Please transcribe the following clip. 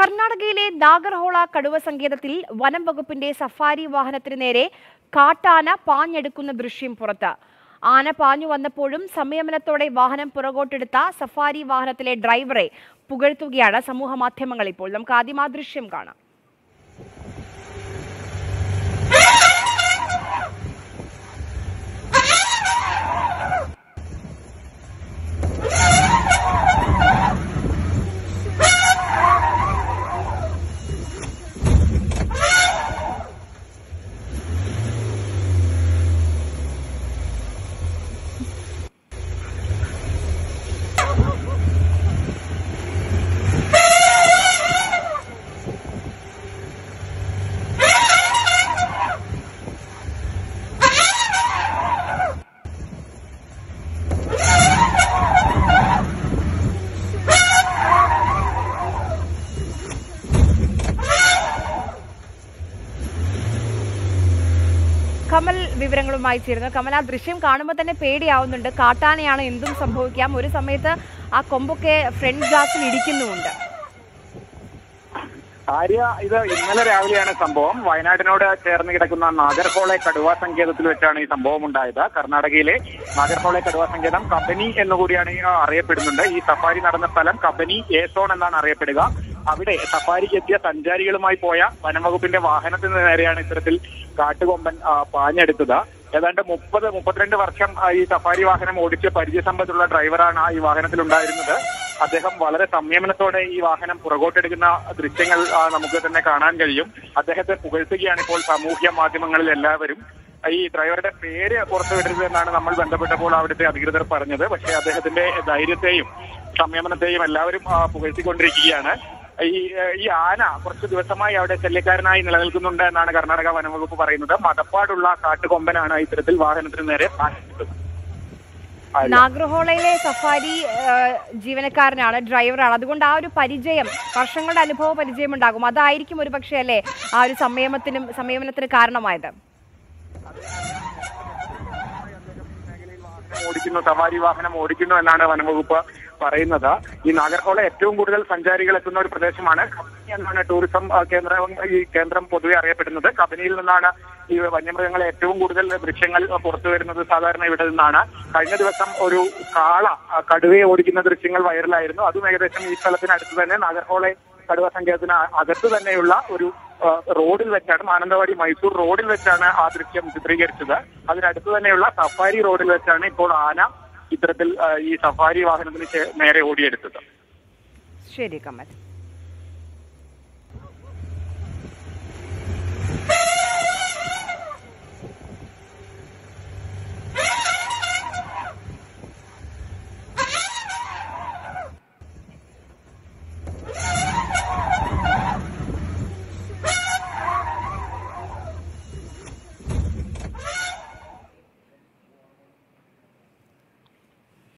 കർണാടകയിലെ നാഗർഹോള കടുവ സങ്കേതത്തിൽ വനം വകുപ്പിന്റെ സഫാരി വാഹനത്തിന് നേരെ കാട്ടാന പാഞ്ഞെടുക്കുന്ന ദൃശ്യം പുറത്ത് ആന പാഞ്ഞു വന്നപ്പോഴും സംയമനത്തോടെ വാഹനം പുറകോട്ടെടുത്ത സഫാരി വാഹനത്തിലെ ഡ്രൈവറെ പുകഴ്ത്തുകയാണ് സമൂഹ മാധ്യമങ്ങൾ ഇപ്പോൾ നമുക്ക് ആദ്യം ആ ദൃശ്യം കാണാം കമൽ വിവരങ്ങളുമായി ചേരുന്നു കമൽ ആ ദൃശ്യം കാണുമ്പോൾ തന്നെ പേടിയാവുന്നുണ്ട് കാട്ടാനയാണ് എന്തും സംഭവിക്കാം ഒരു സമയത്ത് ആ കൊമ്പൊക്കെ ഫ്രണ്ട് ഗ്ലാസിൽ ഇടിക്കുന്നുമുണ്ട് ആര്യ ഇത് ഇന്നലെ രാവിലെയാണ് സംഭവം വയനാടിനോട് ചേർന്ന് കിടക്കുന്ന നാഗർഹോളെ കടുവ സങ്കേതത്തിൽ വെച്ചാണ് ഈ സംഭവം ഉണ്ടായത് കർണാടകയിലെ നാഗർഹോളെ കടുവ സങ്കേതം കബനി എന്നുകൂടിയാണ് ഈ അറിയപ്പെടുന്നുണ്ട് ഈ സഫാരി നടന്ന സ്ഥലം കബനി എ സോൺ എന്നാണ് അറിയപ്പെടുക അവിടെ സഫാരിക്ക് എത്തിയ സഞ്ചാരികളുമായി പോയ വനംവകുപ്പിന്റെ വാഹനത്തിന് നേരെയാണ് ഇത്തരത്തിൽ കാട്ടുകൊമ്പൻ ആ, പാഞ്ഞെടുത്തത് ഏതാണ്ട് മുപ്പത് മുപ്പത്തിരണ്ട് വർഷം ആ, ഈ സഫാരി വാഹനം ഓടിച്ച് പരിചയസമ്പത്തുള്ള ഡ്രൈവറാണ് ആ ഈ വാഹനത്തിൽ ഉണ്ടായിരുന്നത് അദ്ദേഹം വളരെ സംയമനത്തോടെ ഈ വാഹനം പുറകോട്ടെടുക്കുന്ന ദൃശ്യങ്ങൾ ആ, നമുക്ക് തന്നെ കാണാൻ കഴിയും അദ്ദേഹത്തെ പുകഴ്ത്തുകയാണ് ഇപ്പോൾ സാമൂഹ്യ മാധ്യമങ്ങളിൽ എല്ലാവരും ഈ ഡ്രൈവറുടെ പേര് പുറത്തുവിടരുത് എന്നാണ് നമ്മൾ ബന്ധപ്പെട്ടപ്പോൾ അവിടുത്തെ അധികൃതർ പറഞ്ഞത് പക്ഷേ അദ്ദേഹത്തിന്റെ ധൈര്യത്തെയും സംയമനത്തെയും എല്ലാവരും ആ, പുകഴ്ത്തിക്കൊണ്ടിരിക്കുകയാണ് ഈ ഏഹ്, ഈ ആന കുറച്ച് ദിവസമായി അവിടെ ശല്യക്കാരനായി നിലനിൽക്കുന്നുണ്ട് എന്നാണ് കർണാടക വനംവകുപ്പ് പറയുന്നത് മതപ്പാടുള്ള കാട്ടുകൊമ്പനാണ് ഇത്തരത്തിൽ വാഹനത്തിന് നേരെ പാഞ്ഞെടുത്തത്. ആര്യ. നാഗർഹോളയിലെ സഫാരി ആ, ജീവനക്കാരനാണ് ഡ്രൈവറാണ് അതുകൊണ്ട് ആ ഒരു പരിചയം വർഷങ്ങളുടെ അനുഭവ പരിചയം ഉണ്ടാകും അതായിരിക്കും ഒരു പക്ഷേ അല്ലേ ആ ഒരു സംയമനത്തിനും സംയമനത്തിന് കാരണമായത് ഓടിക്കുന്നു സവാരി വാഹനം ഓടിക്കുന്നു എന്നാണ് വനംവകുപ്പ് പറയുന്നത് ഈ നാഗർഹോള ഏറ്റവും കൂടുതൽ സഞ്ചാരികൾ എത്തുന്ന ഒരു പ്രദേശമാണ് കബനി എന്നാണ് ടൂറിസം ആ, കേന്ദ്രം ഈ കേന്ദ്രം പൊതുവെ അറിയപ്പെടുന്നത് കബനിയിൽ നിന്നാണ് ഈ വന്യമൃഗങ്ങളെ ഏറ്റവും കൂടുതൽ ദൃശ്യങ്ങൾ പുറത്തു വരുന്നത് സാധാരണ ഇവിടെ നിന്നാണ് കഴിഞ്ഞ ദിവസം ഒരു കാള ആ, കടുവയെ ഓടിക്കുന്ന ദൃശ്യങ്ങൾ വൈറലായിരുന്നു അതും ഏകദേശം ഈ സ്ഥലത്തിനടുത്ത് തന്നെ നാഗർഹോളെ കടുവ സങ്കേതത്തിന് അകത്ത് തന്നെയുള്ള ഒരു ആ, റോഡിൽ വെച്ചാണ് മാനന്തവാടി മൈസൂർ റോഡിൽ വെച്ചാണ് ആ ദൃശ്യം ചിത്രീകരിച്ചത് അതിനടുത്ത് തന്നെയുള്ള സഫാരി റോഡിൽ വെച്ചാണ് ഇപ്പോൾ ആന ഇത്തരത്തിൽ ആ, ഈ സഫാരി വാഹനത്തിന് ചേ- നേരെ ഓടിയെടുത്തത് ശരി കമൽ